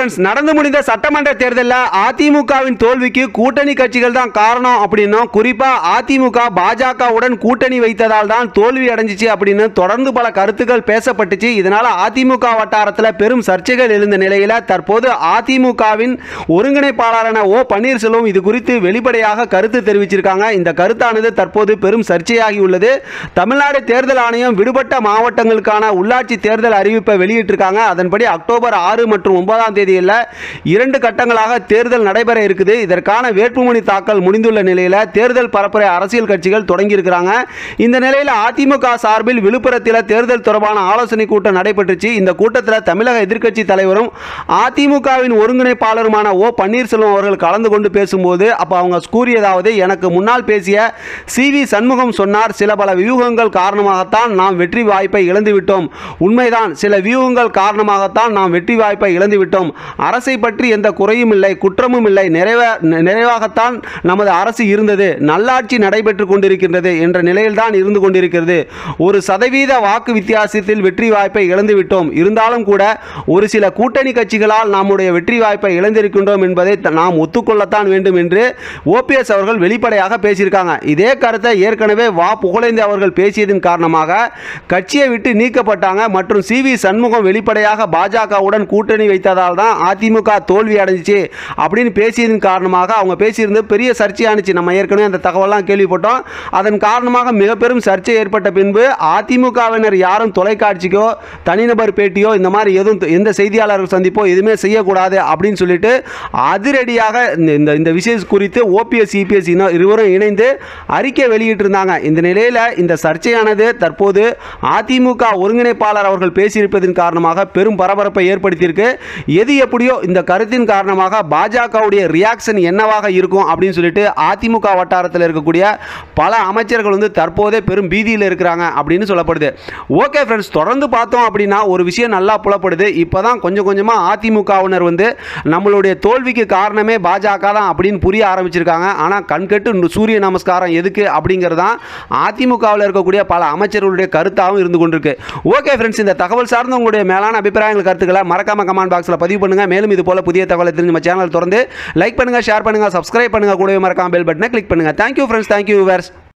friends நடந்து முடிந்த சட்டமன்ற தேர்தலில் அதிமுகவின் தோல்விக்கு கூட்டணி கட்சிகள் தான் காரணம் அப்படின்னும் குறிப்பாக அதிமுக பாஜகவுடன் கூட்டணி வைத்ததால் தான் தோல்வி அடைஞ்சிச்சு அப்படின்னு தொடர்ந்து பல கருத்துக்கள் பேசப்பட்டுச்சு இதனால அதிமுக வட்டாரத்தில் பெரும் சர்ச்சைகள் எழுந்த நிலையில் தற்போது அதிமுகவின் ஒருங்கிணைப்பாளரான ஓ பன்னீர்செல்வம் இது குறித்து வெளிப்படையாக கருத்து தெரிவிச்சிருக்காங்க இந்த கருத்தானது தற்போது பெரும் சர்ச்சையாகி உள்ளது தமிழ்நாடு தேர்தல் ஆணையம் விடுபட்ட மாவட்டங்களுக்கான உள்ளாட்சி தேர்தல் அறிவிப்பை வெளியிட்டிருக்காங்க அதன்படி அக்டோபர் ஆறு மற்றும் ஒன்பதாம் தேதியில் இரண்டு கட்டங்களாக தேர்தல் நடைபெற இருக்குது இதற்கான வேட்புமனு தாக்கல் முடிந்துள்ள நிலையில் தேர்தல் பரப்புரை அரசியல் கட்சிகள் தொடங்கியிருக்கிறாங்க இந்த நிலையில் அதிமுக சார்பில் விழுப்புரத்தில் தேர்தல் தொடர்பான ஆலோசனை கூட்டம் நடைபெற்றுச்சு இந்த கூட்டத்தில் தமிழக எதிர்க்கட்சி தலைவரும் அதிமுகவின் ஒருங்கிணைப்பாளருமான ஓ பன்னீர்செல்வம் அவர்கள் கலந்து கொண்டு பேசும்போது அப்போ அவங்க கூறியதாவது எனக்கு முன்னால் பேசிய சி வி சண்முகம் சொன்னார் சில பல வியூகங்கள் காரணமாகத்தான் நாம் வெற்றி வாய்ப்பை இழந்துவிட்டோம் உண்மைதான் சில வியூகங்கள் காரணமாகத்தான் நாம் வெற்றி வாய்ப்பை இழந்துவிட்டோம் அரசை பற்றி எந்த குறையும் இல்லை குற்றமும் இல்லை நிறைவே நிறைவாகத்தான் நமது அரசு இருந்தது நல்லாட்சி நடைபெற்று கொண்டிருக்கின்றது என்ற நிலையில்தான் இருந்து கொண்டிருக்கிறது ஒரு சதவீத வாக்கு வித்தியாசத்தில் வெற்றி வாய்ப்பை இழந்துவிட்டோம் இருந்தாலும் கூட ஒரு சில கூட்டணி கட்சிகளால் நம்முடைய வெற்றி வாய்ப்பை இழந்திருக்கின்றோம் என்பதை த- நாம் ஒத்துக்கொள்ளத்தான் வேண்டும் என்று ஓபிஎஸ் அவர்கள் வெளிப்படையாக பேசியிருக்காங்க இதே கருத்தை ஏற்கனவே வா புகழேந்தி அவர்கள் பேசியதன் காரணமாக கட்சியை விட்டு நீக்கப்பட்டாங்க மற்றும் சி வி சண்முகம் வெளிப்படையாக பாஜகவுடன் கூட்டணி வைத்ததால் தான் அதிமுக தோல்வி அடைஞ்சிச்சு அப்படின்னு பேசியதன் காரணமாக அவங்க பேசியிருந்தது பெரிய சர்ச்சையானுச்சு நம்ம ஏற்கனவே அந்த தகவலாம் கேள்விப்பட்டோம் அதன் காரணமாக மிக பெரும் சர்ச்சை ஏற்பட்ட பின்பு அதிமுகவினர் யாரும் தொலைக்காட்சிக்கோ தனிநபர் பேட்டியோ இந்த மாதிரி எதுவும் எந்த செய்தியாளர்கள் சந்திப்போ எதுவுமே செய்யக்கூடாது அப்படின்னு சொல்லிட்டு அதிரடியாக இந்த- இந்த இந்த விஷயம் குறித்து ஓபிஎஸ் இபிஎஸ் இருவரும் இணைந்து அறிக்கை வெளியிட்டிருந்தாங்க இந்த நிலையில் இந்த சர்ச்சையானது தற்போது அதிமுக ஒருங்கிணைப்பாளர் அவர்கள் பேசியிருப்பதன் காரணமாக பெரும் பரபரப்பை ஏற்படுத்தியிருக்கு எது எப்படியோ இந்த கருத்தின் காரணமாக பாஜகவுடைய ரியாக்ஷன் என்னவாக இருக்கும் அப்படின்னு சொல்லிட்டு அதிமுக வட்டாரத்தில் இருக்கக்கூடிய பல அமைச்சர்கள் வந்து தற்போதே பெரும் பீதியில் இருக்கிறாங்க அப்படின்னு சொல்லப்படுது ஓகே ஃப்ரெண்ட்ஸ் தொடர்ந்து பார்த்தோம் அப்படின்னா ஒரு விஷயம் நல்லா புலப்படுது இப்போ தான் கொஞ்சம் கொஞ்சமாக அதிமுகவினர் வந்து நம்மளுடைய தோல்விக்கு காரணமே பாஜக தான் அப்படின்னு புரிய ஆரம்பிச்சிருக்காங்க ஆனால் கண்கட்டு நு- சூரிய நமஸ்காரம் எதுக்கு அப்படிங்கிறது தான் அதிமுகவில் இருக்கக்கூடிய பல அமைச்சர்களுடைய கருத்தாகவும் இருந்து கொண்டிருக்கு ஓகே ஃப்ரெண்ட்ஸ் இந்த தகவல் சார்ந்த உங்களுடைய மேலான அபிப்பிராயங்கள் கருத்துக்களை மறக்காம கமெண்ட் பாக்ஸில் பதிவு பண்ணுங்க மேலும் இது போல புதிய தகவலை தெரிஞ்சு நம்ம சேனல் தொடர்ந்து லைக் பண்ணுங்க ஷேர் பண்ணுங்க சப்ஸ்கிரைப் பண்ணுங்க கூடவே மறக்காம பெல் பட்டனை கிளிக் பண்ணுங்க தேங்க்யூ ஃப்ரெண்ட்ஸ் தேங்க்யூ விவர்ஸ்